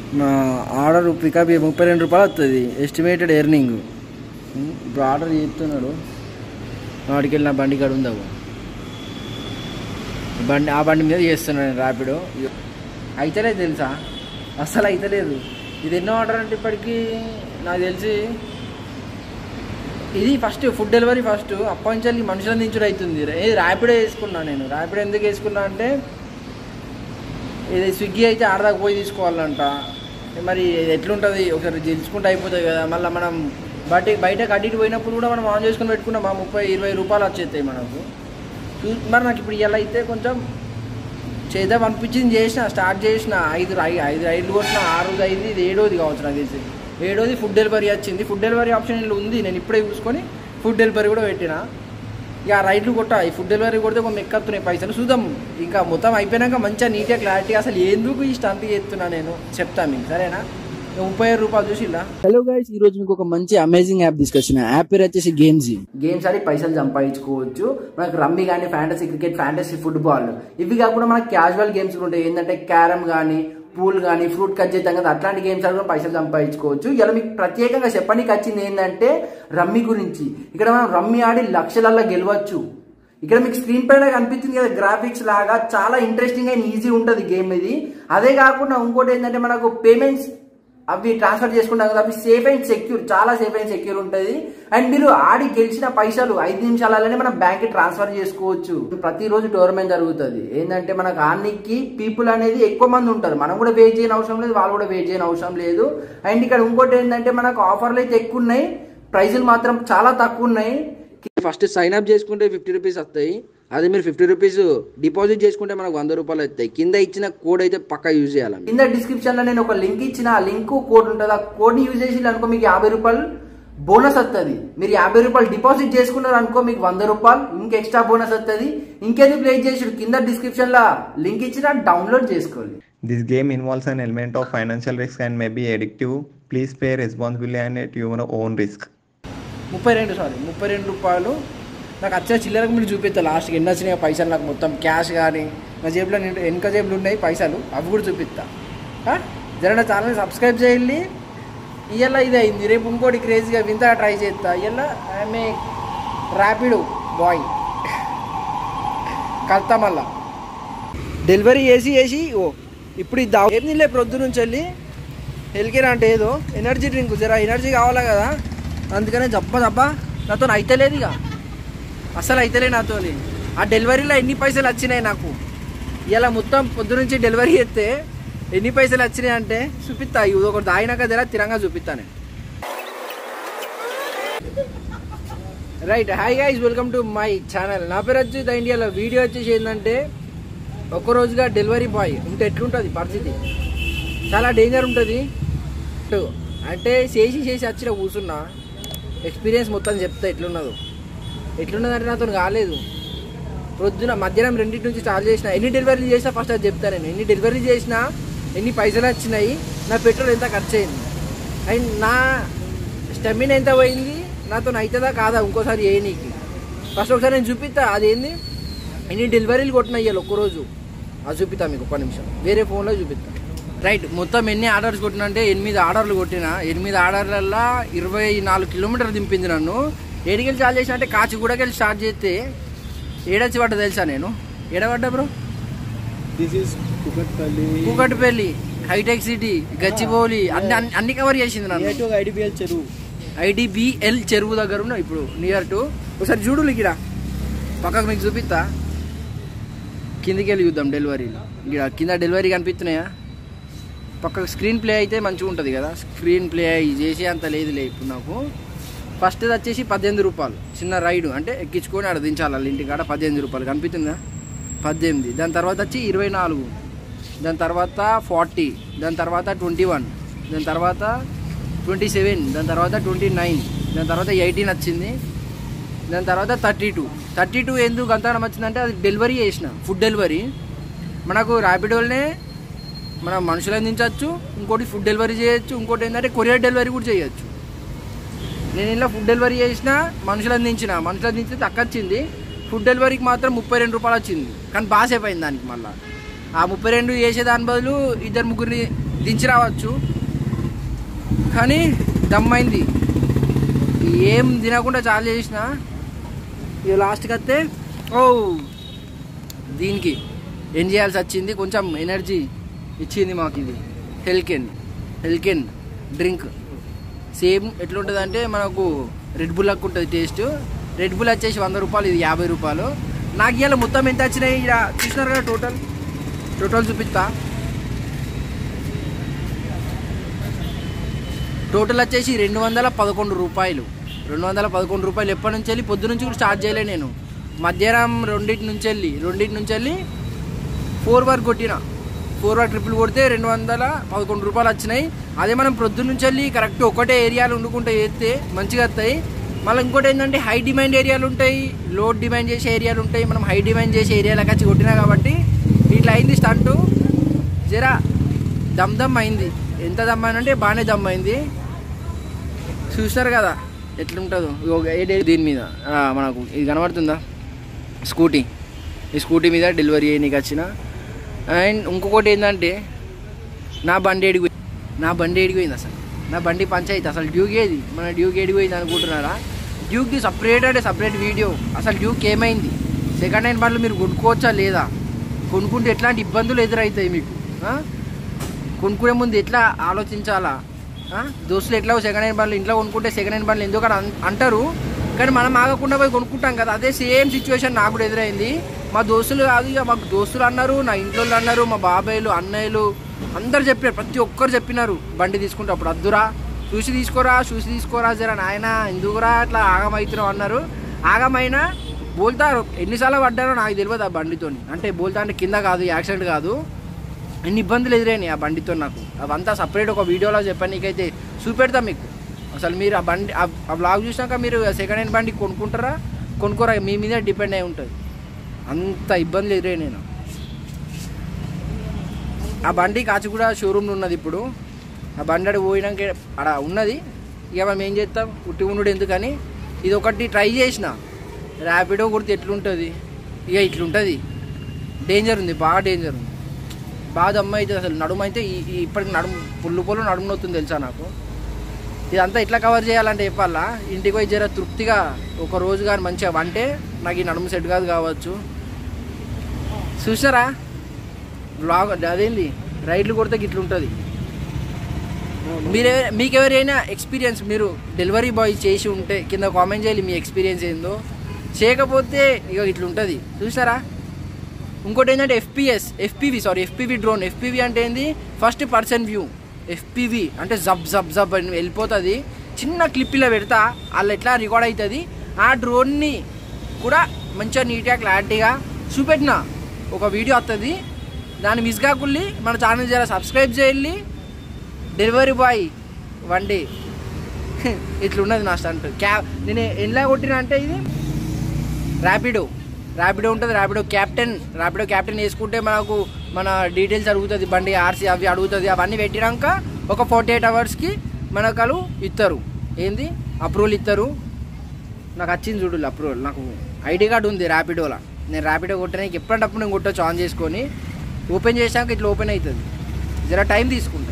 నా order pickup ముప్పై రెండు రూపాయలు వస్తుంది ఎస్టిమేటెడ్ ఎర్నింగ్ ఇప్పుడు ఆర్డర్ చేస్తున్నాడు వాడికి వెళ్ళి నా బండి కాడ ఉందావు బండి ఆ బండి మీద చేస్తున్నాను నేను ర్యాపిడో అయితలేదు తెలుసా అస్సలు అయితలేదు ఇది ఎన్నో ఆర్డర్ అంటే ఇప్పటికీ నాకు తెలిసి ఇది ఫస్ట్ ఫుడ్ డెలివరీ ఫస్ట్ అప్పటి మనుషులను దించుడు అవుతుంది ఏది ర్యాపిడో వేసుకున్నా నేను ర్యాపిడో ఎందుకు వేసుకున్నా అంటే ఇది స్విగ్గీ అయితే ఆడదాకా పోయి తీసుకోవాలంట మరి ఇది ఎట్లుంటుంది ఒకసారి తెలుసుకుంటే అయిపోతుంది కదా మళ్ళీ మనం బయట బయట కడ్డికి పోయినప్పుడు కూడా మనం ఆన్ చేసుకుని పెట్టుకున్నాం మా ముప్పై ఇరవై రూపాయలు వచ్చేస్తాయి మనకు చూ- మరి నాకు ఇప్పుడు ఇలా అయితే కొంచెం చేద్దాం అనిపించింది చేసిన స్టార్ట్ చేసిన ఐదు ఐ- ఐదు రైడ్లు కొట్టిన ఆరు అయింది ఇది ఏడోది కావచ్చు నాకు తెలిసి ఏడోది ఫుడ్ డెలివరీ వచ్చింది ఫుడ్ డెలివరీ ఆప్షన్ ఇందులో ఉంది నేను ఇప్పుడే చూసుకొని ఫుడ్ డెలివరీ కూడా పెట్టిన ఇక ఆ రైడ్లు కొట్ట ఈ ఫుడ్ డెలివరీ కొడితే కొన్ని ఎక్కత్తున్నాయి పైసలు చూద్దాం ఇంకా మొత్తం అయిపోయినాక మంచిగా నీట్గా క్లారిటీ అసలు ఎందుకు ఈ స్టంట్ చేస్తున్నా నేను చెప్తాను మీకు సరేనా ఇక ముప్పై ఐదు రూపాయలు చూసిల్లా హలో గైస్ ఈ రోజు మీకు ఒక మంచి అమేజింగ్ యాప్ తీసుకొచ్చిన యాప్ పేరు వచ్చేసి గేమ్స్ గేమ్స్ ఆడి పైసలు సంపాదించుకోవచ్చు మనకు రమ్మీ కానీ ఫ్యాంటసీ క్రికెట్ ఫ్యాంటసీ ఫుట్బాల్ ఇవి కాకుండా మనకి క్యాజువల్ గేమ్స్ కూడా ఉంటాయి ఏంటంటే క్యారమ్ కానీ పూల్ కానీ ఫ్రూట్ కట్ చేద్దాం కదా అట్లాంటి గేమ్స్ ఆడి కూడా పైసలు సంపాదించుకోవచ్చు ఇలా మీకు ప్రత్యేకంగా చెప్పడానికి వచ్చింది ఏంటంటే రమ్మీ గురించి ఇక్కడ మనం రమ్మీ ఆడి లక్షలల్లో గెలవచ్చు ఇక్కడ మీకు స్క్రీన్ పైన కనిపిస్తుంది కదా గ్రాఫిక్స్ లాగా చాలా ఇంట్రెస్టింగ్ అండ్ ఈజీ ఉంటుంది గేమ్ ఇది అదే కాకుండా ఇంకోటి ఏంటంటే మనకు పేమెంట్స్ అవి ట్రాన్స్ఫర్ చేసుకుంటాం కదా అవి సేఫ్ అండ్ సెక్యూర్ చాలా సేఫ్ అండ్ సెక్యూర్ ఉంటుంది అండ్ మీరు ఆడి గెలిచిన పైసలు ఐదు నిమిషాలలోనే మనం బ్యాంక్ కి ట్రాన్స్ఫర్ చేసుకోవచ్చు ప్రతిరోజు టోర్నమెంట్ జరుగుతుంది ఏంటంటే మనకు ఆనికి పీపుల్ అనేది ఎక్కువ మంది ఉంటారు మనం కూడా వెయిట్ చేయని అవసరం లేదు వాళ్ళు కూడా వెయిట్ చేయని అవసరం లేదు అండ్ ఇక్కడ ఇంకోటి ఏంటంటే మనకు ఆఫర్లు అయితే ఎక్కువ ఉన్నాయి ప్రైజులు మాత్రం చాలా తక్కువ ఉన్నాయి ఫస్ట్ సైన్ అప్ చేసుకుంటే ఫిఫ్టీ రూపీస్ వస్తాయి అదే మీరు ఫిఫ్టీ రూపీస్ డిపాజిట్ చేసుకుంటే మనకు వంద రూపాయలు వస్తాయి కింద ఇచ్చిన కోడ్ అయితే పక్కా యూజ్ చేయాలి కింద డిస్క్రిప్షన్ లో నేను ఒక లింక్ ఇచ్చిన ఆ లింక్ కోడ్ ఉంటుంది ఆ కోడ్ ని యూజ్ చేసి అనుకో మీకు యాభై రూపాయలు బోనస్ వస్తుంది మీరు యాభై రూపాయలు డిపాజిట్ చేసుకున్నారు అనుకో మీకు వంద రూపాయలు ఇంక ఎక్స్ట్రా బోనస్ వస్తుంది ఇంకేది ప్లే చేసి కింద డిస్క్రిప్షన్ లో లింక్ ఇచ్చిన డౌన్లోడ్ చేసుకోండి This game involves an element of financial risk and may be addictive. Please pay responsibly and at your own risk. ముప్పై రెండు సారీ ముప్పై రెండు రూపాయలు నాకు వచ్చే చిల్లరకు మీరు చూపిస్తా లాస్ట్కి ఎన్ని వచ్చినాయి పైసలు నాకు మొత్తం క్యాష్ కానీ నా జేబులో నిండు- వెనక జేబులు ఉన్నాయి పైసలు అవి కూడా చూపిస్తా ఆ? జర నా ఛానల్ సబ్స్క్రైబ్ చేయండి ఇవాళ ఇది అయింది రేపు ఇంకోటి క్రేజీగా వింతగా ట్రై చేస్తా ఇవాళ ఆమె ర్యాపిడ్ బాయ్ కలుతా మళ్ళా డెలివరీ చేసి చేసి ఓ ఇప్పుడు ఇది ఏం తినలే ప్రొద్దు నుంచి వెళ్ళి హెల్కేరా అంటే ఏదో ఎనర్జీ డ్రింక్ జరా ఎనర్జీ కావాలా కదా అందుకనే జబ్బ జబ్బ నాతో అయితలేదు ఇక అసలు అయితలే నాతో ఆ డెలివరీలో ఎన్ని పైసలు వచ్చినాయి నాకు ఇలా మొత్తం పొద్దు నుంచి డెలివరీ చేస్తే ఎన్ని పైసలు వచ్చినాయి అంటే చూపిస్తా ఇది ఒకటి తాగినాక జర తిరంగా చూపిస్తా నేను right hi guys welcome to my channel నా పేరు వచ్చి ద ఇండియాలో వీడియో వచ్చేసి ఏంటంటే ఒక రోజుగా డెలివరీ బాయ్ ఉంటే ఎట్లుంటుంది పరిస్థితి చాలా డేంజర్ ఉంటుంది అంటే చేసి చేసి వచ్చిన కూర్చున్నా ఎక్స్పీరియన్స్ మొత్తం చెప్తా ఎట్లున్నదో ఎట్లున్నది అంటే నాతో కాలేదు ప్రొద్దున మధ్యాహ్నం రెండింటి నుంచి స్టార్ట్ చేసిన ఎన్ని డెలివరీలు చేసినా ఫస్ట్ అది చెప్తా నేను ఎన్ని డెలివరీ చేసినా ఎన్ని పైసలు వచ్చినాయి నా పెట్రోల్ ఎంత ఖర్చు అయింది అండ్ నా స్టెమిన్ ఎంత పోయింది నాతో అవుతుందా కాదా ఇంకోసారి చేయనీకి ఫస్ట్ ఒకసారి నేను చూపిస్తా అదేంది ఎన్ని డెలివరీలు కొట్టినా ఇవ్వాలి ఒక్కరోజు అది చూపిస్తా మీకు ఒక్క నిమిషం వేరే ఫోన్లో చూపిస్తా రైట్ మొత్తం ఎన్ని ఆర్డర్స్ కొట్టినా అంటే ఎనిమిది ఆర్డర్లు కొట్టిన ఎనిమిది ఆర్డర్లల్లో ఇరవై నాలుగు కిలోమీటర్లు దింపింది నన్ను ఏడికెళ్ళి చాలు చేసిన అంటే కాచిగూడకెళ్ళి స్టార్ట్ చేస్తే ఏడొచ్చి పడ్డ తెలుసా నేను ఏడబడ్డా bro this is Kukatpally Kukatpally Hitec City Gachibowli అన్ని అన్ని- అన్ని కవర్ చేసింది నన్ను టు ఐడిబిఎల్ చెరువు ఐడిబిఎల్ చెరువు దగ్గర ఉన్నా ఇప్పుడు నియర్ టు ఒకసారి చూడు ఇక్కడ పక్కకు మీకు చూపిస్తా కిందికి వెళ్ళి చూద్దాం డెలివరీలు ఇక్కడ కింద డెలివరీ కనిపిస్తున్నాయా పక్కకు స్క్రీన్ ప్లే అయితే మంచిగా ఉంటుంది కదా స్క్రీన్ ప్లే చేసి అంత లేదులే ఇప్పుడు నాకు ఫస్ట్ వచ్చేసి పద్దెనిమిది రూపాయలు చిన్న రైడు అంటే ఎక్కించుకొని ఆడ దించాలి వాళ్ళ ఇంటికాడ పద్దెనిమిది రూపాయలు కనిపిస్తుందా పద్దెనిమిది దాని తర్వాత వచ్చి ఇరవై నాలుగు దాని తర్వాత ఫార్టీ దాని తర్వాత ట్వంటీ వన్ దాని తర్వాత ట్వంటీ సెవెన్ దాని తర్వాత ట్వంటీ నైన్ దాని తర్వాత ఎయిటీన్ వచ్చింది దాని తర్వాత థర్టీ టూ థర్టీ టూ ఎందుకు అంతగానం వచ్చిందంటే అది డెలివరీ చేసిన ఫుడ్ డెలివరీ మనకు ర్యాపిడోల్నే మనం మనుషులను దించవచ్చు ఇంకోటి ఫుడ్ డెలివరీ చేయొచ్చు ఇంకోటి ఏంటంటే కొరియర్ డెలివరీ కూడా చేయొచ్చు నేను ఇలా ఫుడ్ డెలివరీ చేసిన మనుషులను దించిన మనుషులను దించితే తక్కువ వచ్చింది ఫుడ్ డెలివరీకి మాత్రం ముప్పై రెండు రూపాయలు వచ్చింది కానీ బాగా సేపు అయింది దానికి మళ్ళీ ఆ ముప్పై రెండు చేసే దాని బదులు ఇద్దరు ముగ్గురిని దించి రావచ్చు కానీ దమ్మైంది ఏం తినకుండా చాలా చేసిన ఇక లాస్ట్కి వస్తే ఓ దీనికి ఏం చేయాల్సి వచ్చింది కొంచెం ఎనర్జీ ఇచ్చింది మాకు ఇది హెల్కెన్ హెల్కెన్ డ్రింక్ సేమ్ ఎట్లుంటుంది అంటే మనకు రెడ్ బుల్ లెక్క ఉంటుంది టేస్ట్ రెడ్ బుల్ వచ్చేసి వంద రూపాయలు ఇది యాభై రూపాయలు నాకు ఇవాళ మొత్తం ఎంత వచ్చినాయి ఇక్కడ చూసినారు కదా టోటల్ టోటల్ చూపిస్తా టోటల్ వచ్చేసి రెండు వందల పదకొండు రూపాయలు రెండు వందల పదకొండు రూపాయలు ఎప్పటి నుంచి వెళ్ళి పొద్దు నుంచి కూడా స్టార్ట్ చేయలే నేను మధ్యాహ్నం రెండింటి నుంచి వెళ్ళి రెండింటి నుంచి వెళ్ళి ఫోర్ వరకు కొట్టిన ఫోర్ వరకు ట్రిపుల్ కొడితే రెండు వందల పదకొండు రూపాయలు వచ్చినాయి అదే మనం ప్రొద్దున నుంచి వెళ్ళి కరెక్ట్ ఒకటే ఏరియాలు వండుకుంటే వేస్తే మంచిగా వస్తాయి మళ్ళీ ఇంకోటి ఏంటంటే హై డిమాండ్ ఏరియాలు ఉంటాయి లో డిమాండ్ చేసే ఏరియాలు ఉంటాయి మనం హై డిమాండ్ చేసే ఏరియాలకు వచ్చి కొట్టినా కాబట్టి ఇట్లా అయింది స్టంటు జరా దమ్ దమ్ అయింది ఎంత దమ్ అంటే బాగానే దమ్ అయింది చూస్తారు కదా ఎట్లుంటుందో ఇగో ఏ డే దీని మీద ఆ, మనకు ఇది కనబడుతుందా స్కూటీ ఈ స్కూటీ మీద డెలివరీ చేయనీకి వచ్చిన అండ్ ఇంకొకటి ఏంటంటే నా బండి ఏడికి నా బండి ఏడికి పోయింది అసలు నా బండి పంచాయతీ అసలు డ్యూక్ ఏది మన డ్యూక్ ఏడికి పోయింది అనుకుంటున్నారా డ్యూక్ది సపరేట్ అంటే సపరేట్ వీడియో అసలు డ్యూక్ ఏమైంది సెకండ్ హ్యాండ్ బండ్లు మీరు కొనుక్కోవచ్చా లేదా కొనుక్కుంటే ఎట్లాంటి ఇబ్బందులు ఎదురవుతాయి మీకు ఆ? కొనుక్కునే ముందు ఎట్లా ఆలోచించాలా ఆ? దోస్తులు ఎట్లా సెకండ్ హ్యాండ్ బండ్లు ఇంట్లో కొనుక్కుంటే సెకండ్ హ్యాండ్ బండ్లు ఎందుకు అని అన్- అంటారు కానీ మనం ఆగకుండా పోయి కొనుక్కుంటాం కదా అదే సేమ్ సిచ్యువేషన్ నాకు కూడా ఎదురైంది మా దోస్తులు కాదు ఇక మాకు దోస్తులు అన్నారు నా ఇంట్లో వాళ్ళు అన్నారు మా బాబాయ్లు అన్నయ్యలు అందరు చెప్పారు ప్రతి ఒక్కరు చెప్పినారు బండి తీసుకుంటే అప్పుడు అద్దురా చూసి తీసుకోరా చూసి తీసుకోరా జరా నాయన ఎందుకురా అట్లా ఆగమవుతున్నావు అన్నారు ఆగమైనా బోల్తారు ఎన్నిసార్లు పడ్డారో నాకు తెలియదు ఆ బండితోని అంటే బోల్తా అంటే కింద కాదు యాక్సిడెంట్ కాదు ఎన్ని ఇబ్బందులు ఎదురైనాయి ఆ బండితో నాకు అవంతా సపరేట్ ఒక వీడియోలో చెప్పాను నీకైతే చూపెడతా మీకు అసలు మీరు ఆ బండి ఆ- ఆ బ్లాగ్ చూసినాక మీరు సెకండ్ హ్యాండ్ బండి కొనుక్కుంటారా కొనుక్కోరా మీ మీద డిపెండ్ అయి ఉంటుంది అంత ఇబ్బందులు ఎదురైనాయి నేను ఆ బండి కాచిగూడ షోరూమ్లో ఉన్నది ఇప్పుడు ఆ బండి అక్కడ పోయినాక అక్కడ ఉన్నది ఇక మనం ఏం చేస్తాం ఉట్టి ఉండు ఎందుకని ఇది ఒకటి ట్రై చేసిన ర్యాపిడో కొడితే ఎట్లుంటుంది ఇక ఇట్లుంటుంది డేంజర్ ఉంది బాగా డేంజర్ ఉంది బాగా దమ్మ అయితే అసలు నడుము అయితే ఈ ఈ ఇప్పటికి నడుము పుల్లు పొల్లు నడుము నొత్తుంది తెలుసా నాకు ఇదంతా ఎట్లా కవర్ చేయాలంటే చెప్పాలా ఇంటికి పోయి జర తృప్తిగా ఒక రోజు కానీ మంచిగా వంటే నాకు ఈ నడుము సెట్ కాదు కావచ్చు చూసారా బ్లాగ్ అదేంది రైడ్లు కొడితే ఇట్లా ఉంటుంది మీరే మీకు ఎవరైనా ఎక్స్పీరియన్స్ మీరు డెలివరీ బాయ్ చేసి ఉంటే కింద కామెంట్ చేయాలి మీ ఎక్స్పీరియన్స్ ఏందో చేయకపోతే ఇక ఇట్లా ఉంటుంది చూసారా ఇంకోటి ఏంటంటే FPS FPV sorry FPV drone FPV అంటే ఏంది ఫస్ట్ పర్సన్ వ్యూ ఎఫ్పివి అంటే జబ్ జబ్ జబ్ అని వెళ్ళిపోతుంది చిన్న క్లిప్ ఇలా పెడతా వాళ్ళు ఎట్లా రికార్డ్ అవుతుంది ఆ డ్రోన్ని కూడా మంచిగా నీట్గా క్లారిటీగా చూపెట్టిన ఒక వీడియో వస్తుంది దాన్ని మిస్ కాకుండా మన ఛానల్ జర సబ్స్క్రైబ్ చేయాలి డెలివరీ బాయ్ వన్ డే ఇట్లున్నది నా స్టంట్ క్యా నేను ఎలా కొట్టిన అంటే ఇది ర్యాపిడో ర్యాపిడో ఉంటుంది ర్యాపిడో క్యాప్టెన్ ర్యాపిడో క్యాప్టెన్ వేసుకుంటే మనకు మన డీటెయిల్స్ అడుగుతుంది బండి ఆర్సీ అవి అడుగుతుంది అవన్నీ పెట్టినాక ఒక ఫార్టీ ఎయిట్ అవర్స్కి మనకు వాళ్ళు ఇస్తారు ఏంది అప్రూవల్ ఇస్తారు నాకు వచ్చింది చూడు అప్రూవల్ నాకు ఐడి కార్డు ఉంది ర్యాపిడోలో నేను ర్యాపిడో కొట్టడానికి ఎప్పుడంటప్పుడు నేను కొట్టచ్చు ఆన్ చేసుకొని ఓపెన్ చేసాక ఇట్లా ఓపెన్ అవుతుంది జర టైం తీసుకుంటుంది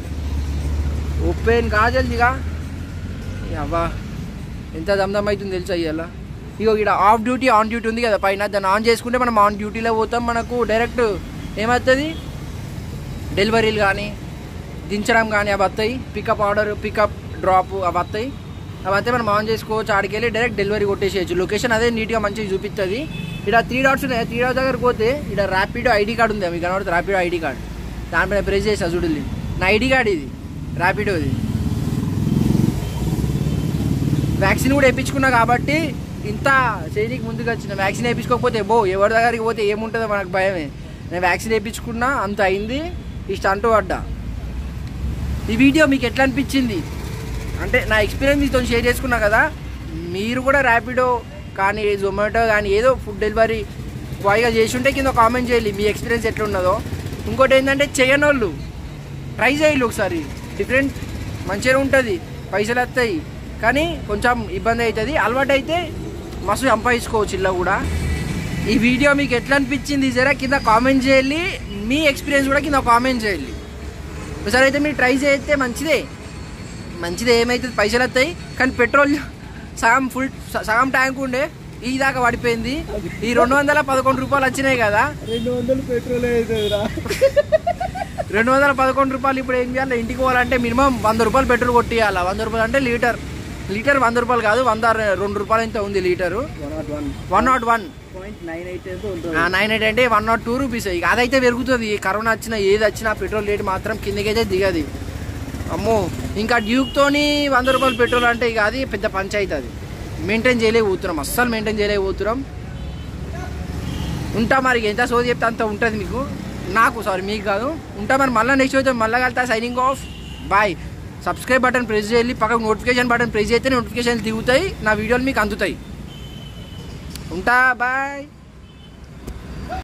ఓపెన్ కాజల్దిగా అవ్వా ఎంత దమ్దమ్ అవుతుంది తెలుసా ఇవాళ ఇగో ఇక్కడ ఆఫ్ డ్యూటీ ఆన్ డ్యూటీ ఉంది కదా పైన దాన్ని ఆన్ చేసుకుంటే మనం ఆన్ డ్యూటీలో పోతాం మనకు డైరెక్ట్ ఏమవుతుంది డెలివరీలు కానీ దించడం కానీ అవి వస్తాయి పికప్ ఆర్డర్ పికప్ డ్రాప్ అవి వస్తాయి అవి వస్తే మనం ఆన్ చేసుకోవచ్చు ఆడికి వెళ్ళి డైరెక్ట్ డెలివరీ కొట్టేసేయచ్చు లొకేషన్ అదే నీట్గా మంచిగా చూపిస్తుంది ఇక్కడ త్రీ డాట్స్ ఉన్నాయి త్రీ డాట్స్ దగ్గరకు పోతే ఇక్కడ ర్యాపిడో ఐడి కార్డు ఉంది మీకు కనబడుతుంది ర్యాపిడో ఐడి కార్డు దానిపైన ప్రెస్ చేసిన చూడండి నా ఐడి కార్డు ఇది ర్యాపిడోది వ్యాక్సిన్ కూడా వేయించుకున్నా కాబట్టి ఇంత చేయడానికి ముందుకు వచ్చిన వ్యాక్సిన్ వేయించుకోకపోతే బో ఎవరి దగ్గరికి పోతే ఏముంటుందో మనకు భయమే నేను వ్యాక్సిన్ వేయించుకున్నా అంత అయింది ఈ స్టంట్ పడ్డా ఈ వీడియో మీకు ఎట్లా అనిపించింది అంటే నా ఎక్స్పీరియన్స్ మీతో షేర్ చేసుకున్నా కదా మీరు కూడా ర్యాపిడో కానీ జొమాటో కానీ ఏదో ఫుడ్ డెలివరీ బాయ్గా చేసి ఉంటే కింద కామెంట్ చేయాలి మీ ఎక్స్పీరియన్స్ ఎట్లా ఉన్నదో ఇంకోటి ఏంటంటే చేయని వాళ్ళు ట్రై చేయాలి ఒకసారి డిఫరెంట్ మంచిగా ఉంటుంది పైసలు వస్తాయి కానీ కొంచెం ఇబ్బంది అవుతుంది అలవాటు అయితే మస్తు సంపాదించుకోవచ్చు ఇలా కూడా ఈ వీడియో మీకు ఎట్లా అనిపించింది జరా కింద కామెంట్ చేయాలి మీ ఎక్స్పీరియన్స్ కూడా కింద కామెంట్ చేయాలి ఒకసారి అయితే మీరు ట్రై చేస్తే మంచిదే మంచిదే ఏమైతుంది పైసలు వస్తాయి కానీ పెట్రోల్ సగం ఫుల్ సగం ట్యాంక్ ఉండే ఈ దాకా పడిపోయింది ఈ రెండు వందల పదకొండు రూపాయలు వచ్చినాయి కదా రెండు వందలు పెట్రోల్ అవుతుందిరా రెండు వందల పదకొండు రూపాయలు ఇప్పుడు ఏం చేయాలి ఇంటికి పోవాలంటే మినిమం వంద రూపాయలు పెట్రోల్ కొట్టియాలి వంద రూపాయలు అంటే లీటర్ లీటర్ వంద రూపాయలు కాదు వంద రెండు రూపాయలు ఎంత ఉంది litre one nought one one nought one point nine eight అయితే ఉంటుంది నైన్ ఎయిట్ అంటే వన్ నాట్ టూ రూపీస్ ఇక అదైతే పెరుగుతుంది కరోనా వచ్చినా ఏది వచ్చినా పెట్రోల్ రేట్ మాత్రం కిందకైతే దిగది అమ్మో ఇంకా డ్యూక్తోని వంద రూపాయలు పెట్రోల్ అంటే ఇక అది పెద్ద పంచాయతీ అది మెయింటైన్ చేయలేకపోతున్నాం అస్సలు మెయింటైన్ చేయలేకపోతున్నాం ఉంటా మరి ఎంత సోది చెప్తే అంత ఉంటుంది మీకు నాకు సారీ మీకు కాదు ఉంటా మరి మళ్ళీ నెక్స్ట్ అయితే మళ్ళీ కలుతా signing off bye subscribe button press చేయాలి పక్కకు నోటిఫికేషన్ బటన్ ప్రెస్ చేస్తే నోటిఫికేషన్ దిగుతాయి నా వీడియోలు మీకు అందుతాయి ఉంటా బాయ్